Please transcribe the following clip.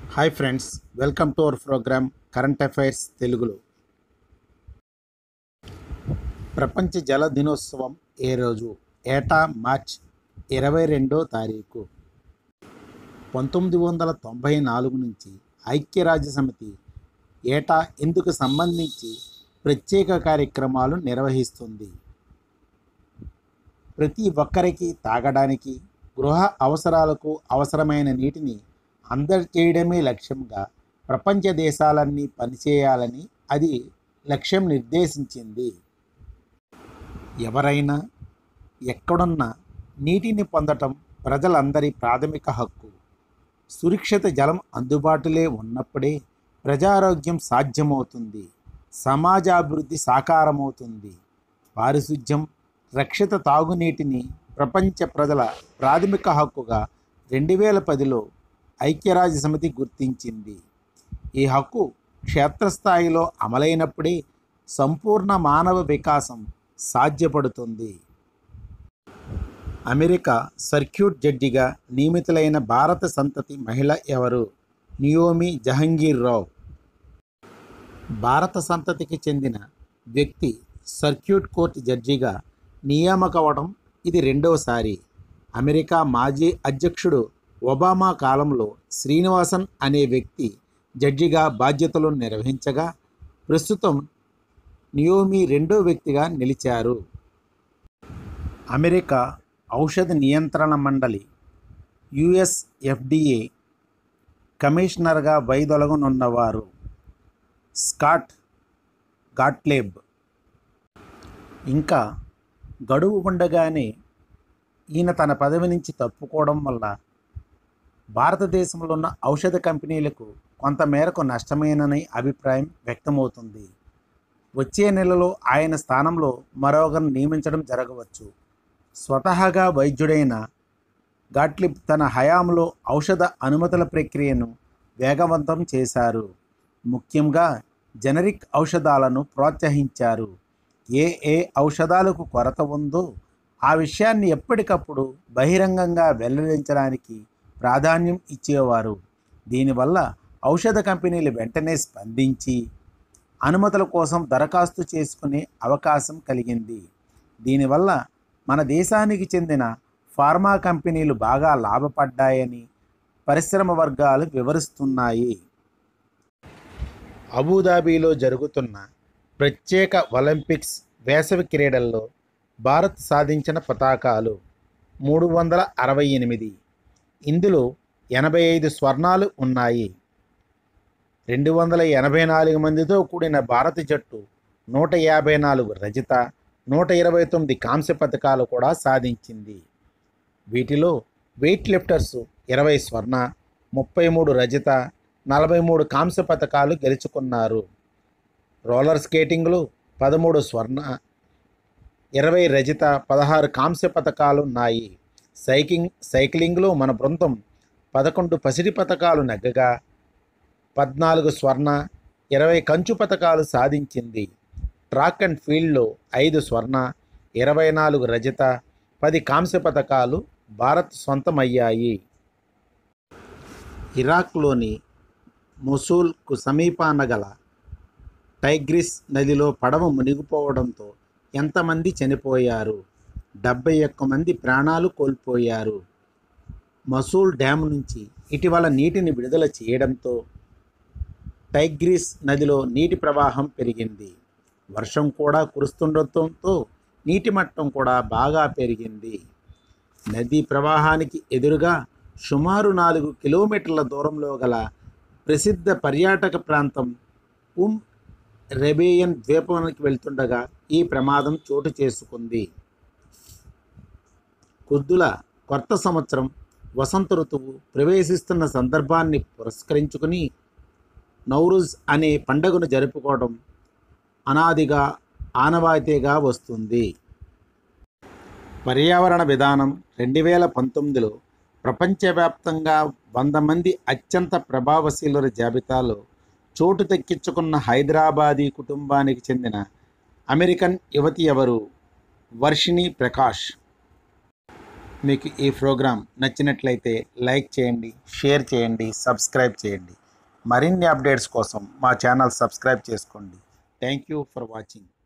hi friends welcome to our program current affairs తెలుగులో ప్రపంచ జల దినోత్సవం ఏ రోజు ఏటా మార్చ్ ఇరవై రెండో తారీఖు పంతొమ్మిది వందల తొంభై నాలుగు నుంచి ఐక్యరాజ్య సమితి ఏటా ఇందుకు సంబంధించి ప్రత్యేక కార్యక్రమాలు నిర్వహిస్తుంది ప్రతి ఒక్కరికి తాగడానికి గృహ అవసరాలకు అవసరమైన నీటిని అందజేయడమే లక్ష్యంగా ప్రపంచ దేశాలన్నీ పనిచేయాలని అది లక్ష్యం నిర్దేశించింది ఎవరైనా ఎక్కడున్నా నీటిని పొందటం ప్రజలందరి ప్రాథమిక హక్కు సురక్షిత జలం అందుబాటులో ఉన్నప్పుడే ప్రజారోగ్యం సాధ్యమవుతుంది సమాజాభివృద్ధి సాకారమవుతుంది పారిశుధ్యం రక్షిత తాగునీటిని ప్రపంచ ప్రజల ప్రాథమిక హక్కుగా రెండు వేల పదిలో ఐక్యరాజ్య సమితి గుర్తించింది ఈ హక్కు క్షేత్రస్థాయిలో అమలైనప్పుడే సంపూర్ణ మానవ వికాసం సాధ్యపడుతుంది అమెరికా సర్క్యూట్ జడ్జిగా నియమితులైన భారత సంతతి మహిళ ఎవరు నియోమి జహంగీర్ రావు భారత సంతతికి చెందిన వ్యక్తి సర్క్యూట్ కోర్టు జడ్జిగా నియామకవడం ఇది రెండవసారి అమెరికా మాజీ అధ్యక్షుడు ఒబామా కాలంలో శ్రీనివాసన్ అనే వ్యక్తి జడ్జిగా బాధ్యతలు నిర్వహించగా ప్రస్తుతం నియోమి రెండో వ్యక్తిగా నిలిచారు అమెరికా ఔషధ నియంత్రణ మండలి యుఎస్ ఎఫ్డిఏ కమిషనర్గా వైదొలగనున్నవారు స్కాట్ గాట్లేబ్ ఇంకా గడువు ఉండగానే ఈయన తన పదవి నుంచి తప్పుకోవడం వల్ల భారతదేశంలో ఉన్న ఔషధ కంపెనీలకు కొంతమేరకు నష్టమేనని అభిప్రాయం వ్యక్తమవుతుంది వచ్చే నెలలో ఆయన స్థానంలో మరొకరిని నియమించడం జరగవచ్చు స్వతహాగా వైద్యుడైన గాట్లిబ్ తన హయాంలో ఔషధ అనుమతుల ప్రక్రియను వేగవంతం చేశారు ముఖ్యంగా జనరిక్ ఔషధాలను ప్రోత్సహించారు ఏ ఏ ఔషధాలకు కొరత ఉందో ఆ విషయాన్ని ఎప్పటికప్పుడు బహిరంగంగా వెల్లడించడానికి ప్రాధాన్యం ఇచ్చేవారు దీనివల్ల ఔషధ కంపెనీలు వెంటనే స్పందించి అనుమతుల కోసం దరఖాస్తు చేసుకునే అవకాశం కలిగింది దీనివల్ల మన దేశానికి చెందిన ఫార్మా కంపెనీలు బాగా లాభపడ్డాయని పరిశ్రమ వర్గాలు వివరిస్తున్నాయి అబుదాబీలో జరుగుతున్న ప్రత్యేక ఒలింపిక్స్ వేసవి క్రీడల్లో భారత్ సాధించిన పతాకాలు మూడు వందల అరవై ఎనిమిది ఇందులో ఎనభై ఐదు స్వర్ణాలు ఉన్నాయి రెండు వందల ఎనభై నాలుగు మందితో కూడిన భారత జట్టు నూట యాభై నాలుగు రజిత నూట ఇరవై తొమ్మిది కాంస్య పథకాలు కూడా సాధించింది వీటిలో వెయిట్ లిఫ్టర్స్ ఇరవై స్వర్ణ ముప్పై మూడు రజిత నలభై మూడు కాంస్య పథకాలు గెలుచుకున్నారు రోలర్ స్కేటింగ్లో పదమూడు స్వర్ణ ఇరవై రజిత పదహారు కాంస్య పథకాలు ఉన్నాయి సైకింగ్ సైక్లింగ్లో మన బృందం పదకొండు పసిడి పథకాలు నెగ్గగా పద్నాలుగు స్వర్ణ ఇరవై కంచు పథకాలు సాధించింది ట్రాక్ అండ్ ఫీల్డ్లో ఐదు స్వర్ణ ఇరవై నాలుగు రజిత పది కాంస్య పథకాలు భారత్ సొంతమయ్యాయి ఇరాక్లోని మొసూల్కు సమీపాన గల టైగ్రిస్ నదిలో పడవ మునిగిపోవడంతో ఎంతమంది చనిపోయారు డెబ్బై ఒక్క మంది ప్రాణాలు కోల్పోయారు మసూల్ డ్యామ్ నుంచి ఇటీవల నీటిని విడుదల చేయడంతో టైగ్రిస్ నదిలో నీటి ప్రవాహం పెరిగింది వర్షం కూడా కురుస్తుండటంతో నీటి మట్టం కూడా బాగా పెరిగింది నదీ ప్రవాహానికి ఎదురుగా సుమారు నాలుగు కిలోమీటర్ల దూరంలో గల ప్రసిద్ధ పర్యాటక ప్రాంతం ఉమ్ రెబేయన్ ద్వీపానికి వెళ్తుండగా ఈ ప్రమాదం చోటు చేసుకుంది కుద్దుల కొత్త సంవత్సరం వసంత ఋతువు ప్రవేశిస్తున్న సందర్భాన్ని పురస్కరించుకుని నౌరుజ్ అనే పండుగను జరుపుకోవడం అనాదిగా ఆనవాయితీగా వస్తుంది పర్యావరణ విధానం రెండు వేల పంతొమ్మిదిలో ప్రపంచవ్యాప్తంగా వంద మంది అత్యంత ప్రభావశీలుల జాబితాలో చోటు దక్కించుకున్న హైదరాబాదీ కుటుంబానికి చెందిన అమెరికన్ యువతి ఎవరు వర్షిణి ప్రకాష్ మీకు ఈ ప్రోగ్రాం నచ్చినట్లయితే లైక్ చేయండి షేర్ చేయండి సబ్స్క్రైబ్ చేయండి మరిన్ని అప్డేట్స్ కోసం మా ఛానల్ సబ్స్క్రైబ్ చేసుకోండి థ్యాంక్ యూ ఫర్ వాచింగ్